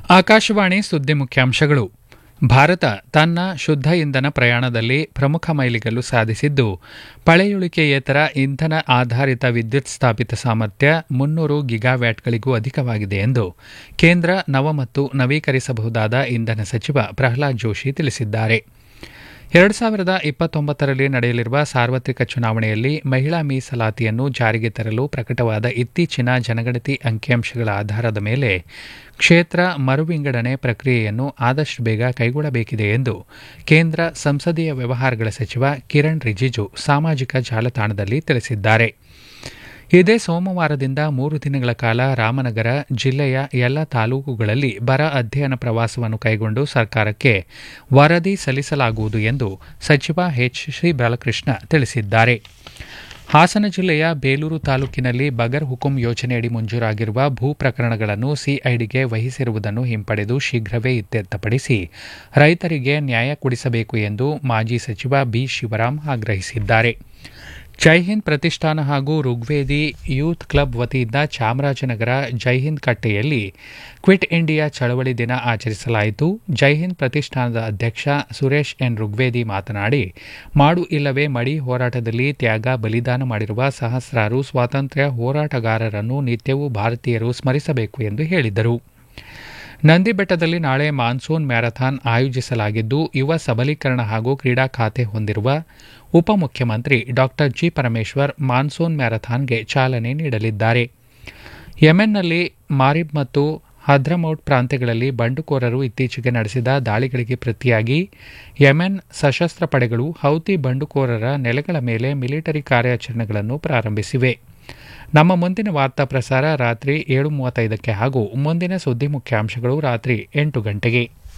ಆಕಾಶವಾಣಿ ಸುದ್ದಿ ಮುಖ್ಯಾಂಶಗಳು ಭಾರತ ತನ್ನ ಶುದ್ಧ ಇಂಧನ ಪ್ರಯಾಣದಲ್ಲಿ ಪ್ರಮುಖ ಮೈಲಿಗಲ್ಲು ಸಾಧಿಸಿದ್ದು ಪಳೆಯುಳಿಕೆಯೇತರ ಇಂಧನ ಆಧಾರಿತ ವಿದ್ಯುತ್ ಸ್ಥಾಪಿತ ಸಾಮರ್ಥ್ಯ ಮುನ್ನೂರು ಗಿಗಾವ್ಯಾಟ್ಗಳಿಗೂ ಅಧಿಕವಾಗಿದೆ ಎಂದು ಕೇಂದ್ರ ನವ ಮತ್ತು ನವೀಕರಿಸಬಹುದಾದ ಇಂಧನ ಸಚಿವ ಪ್ರಹ್ಲಾದ್ ಜೋಶಿ ತಿಳಿಸಿದ್ದಾರೆ ಎರಡು ಸಾವಿರದ ಇಪ್ಪತ್ತೊಂಬತ್ತರಲ್ಲಿ ನಡೆಯಲಿರುವ ಸಾರ್ವತ್ರಿಕ ಚುನಾವಣೆಯಲ್ಲಿ ಮಹಿಳಾ ಮೀಸಲಾತಿಯನ್ನು ಜಾರಿಗೆ ತರಲು ಪ್ರಕಟವಾದ ಇತ್ತೀಚಿನ ಜನಗಣತಿ ಅಂಕಿಅಂಶಗಳ ಆಧಾರದ ಮೇಲೆ ಕ್ಷೇತ್ರ ಮರುವಿಂಗಡಣೆ ಪ್ರಕ್ರಿಯೆಯನ್ನು ಆದಷ್ಟು ಬೇಗ ಕೈಗೊಳ್ಳಬೇಕಿದೆ ಎಂದು ಕೇಂದ್ರ ಸಂಸದೀಯ ವ್ಯವಹಾರಗಳ ಸಚಿವ ಕಿರಣ್ ರಿಜಿಜು ಸಾಮಾಜಿಕ ಜಾಲತಾಣದಲ್ಲಿ ತಿಳಿಸಿದ್ದಾರೆ ಇದೇ ಸೋಮವಾರದಿಂದ ಮೂರು ದಿನಗಳ ಕಾಲ ರಾಮನಗರ ಜಿಲ್ಲೆಯ ಎಲ್ಲ ತಾಲೂಕುಗಳಲ್ಲಿ ಬರ ಅಧ್ಯಯನ ಪ್ರವಾಸವನ್ನು ಕೈಗೊಂಡು ಸರ್ಕಾರಕ್ಕೆ ವರದಿ ಸಲ್ಲಿಸಲಾಗುವುದು ಎಂದು ಸಚಿವ ಎಚ್ ಶ್ರೀ ಬಾಲಕೃಷ್ಣ ತಿಳಿಸಿದ್ದಾರೆ ಹಾಸನ ಜಿಲ್ಲೆಯ ಬೇಲೂರು ತಾಲೂಕಿನಲ್ಲಿ ಬಗರ್ ಹುಕುಂ ಯೋಜನೆಯಡಿ ಮಂಜೂರಾಗಿರುವ ಭೂ ಪ್ರಕರಣಗಳನ್ನು ಸಿಐಡಿಗೆ ವಹಿಸಿರುವುದನ್ನು ಹಿಂಪಡೆದು ಶೀಘ್ರವೇ ಇತ್ಯರ್ಥಪಡಿಸಿ ರೈತರಿಗೆ ನ್ಯಾಯ ಕೊಡಿಸಬೇಕು ಎಂದು ಮಾಜಿ ಸಚಿವ ಬಿ ಶಿವರಾಂ ಆಗ್ರಹಿಸಿದ್ದಾರೆ ಜೈಹಿಂದ್ ಪ್ರತಿಷ್ಠಾನ ಹಾಗೂ ಋಗ್ವೇದಿ ಯೂತ್ ಕ್ಲಬ್ ವತಿಯಿಂದ ಚಾಮರಾಜನಗರ ಜೈಹಿಂದ್ ಕಟ್ಟೆಯಲ್ಲಿ ಕ್ವಿಟ್ ಇಂಡಿಯಾ ಚಳವಳಿ ದಿನ ಆಚರಿಸಲಾಯಿತು ಜೈಹಿಂದ್ ಪ್ರತಿಷ್ಠಾನದ ಅಧ್ಯಕ್ಷ ಸುರೇಶ್ ಎನ್ ಋಗ್ವೇದಿ ಮಾತನಾಡಿ ಮಾಡು ಇಲ್ಲವೇ ಮಡಿ ಹೋರಾಟದಲ್ಲಿ ತ್ಯಾಗ ಬಲಿದಾನ ಮಾಡಿರುವ ಸಹಸ್ರಾರು ಸ್ವಾತಂತ್ರ್ಯ ಹೋರಾಟಗಾರರನ್ನು ನಿತ್ಯವೂ ಭಾರತೀಯರು ಸ್ಮರಿಸಬೇಕು ಎಂದು ಹೇಳಿದರು ನಂದಿಬೆಟ್ಟದಲ್ಲಿ ನಾಳೆ ಮಾನ್ಸೂನ್ ಮ್ಯಾರಥಾನ್ ಆಯೋಜಿಸಲಾಗಿದ್ದು ಯುವ ಸಬಲೀಕರಣ ಹಾಗೂ ಕ್ರೀಡಾ ಖಾತೆ ಹೊಂದಿರುವ ಉಪಮುಖ್ಯಮಂತ್ರಿ ಡಾ ಜಿ ಪರಮೇಶ್ವರ್ ಮಾನ್ಸೂನ್ ಮ್ಯಾರಥಾನ್ಗೆ ಚಾಲನೆ ನೀಡಲಿದ್ದಾರೆ ಯೆಮೆನ್ನಲ್ಲಿ ಮಾರಿಬ್ ಮತ್ತು ಹದ್ರಮೌಟ್ ಪ್ರಾಂತ್ಯಗಳಲ್ಲಿ ಬಂಡುಕೋರರು ಇತ್ತೀಚೆಗೆ ನಡೆಸಿದ ದಾಳಿಗಳಿಗೆ ಪ್ರತಿಯಾಗಿ ಯೆಮೆನ್ ಸಶಸ್ತ್ರ ಪಡೆಗಳು ಹೌತಿ ಬಂಡುಕೋರರ ನೆಲೆಗಳ ಮೇಲೆ ಮಿಲಿಟರಿ ಕಾರ್ಯಾಚರಣೆಗಳನ್ನು ಪ್ರಾರಂಭಿಸಿವೆ ನಮ್ಮ ಮುಂದಿನ ವಾರ್ತಾ ಪ್ರಸಾರ ರಾತ್ರಿ ಏಳು ಮೂವತ್ತೈದಕ್ಕೆ ಹಾಗೂ ಮುಂದಿನ ಸುದ್ದಿ ಮುಖ್ಯಾಂಶಗಳು ರಾತ್ರಿ ಎಂಟು ಗಂಟೆಗೆ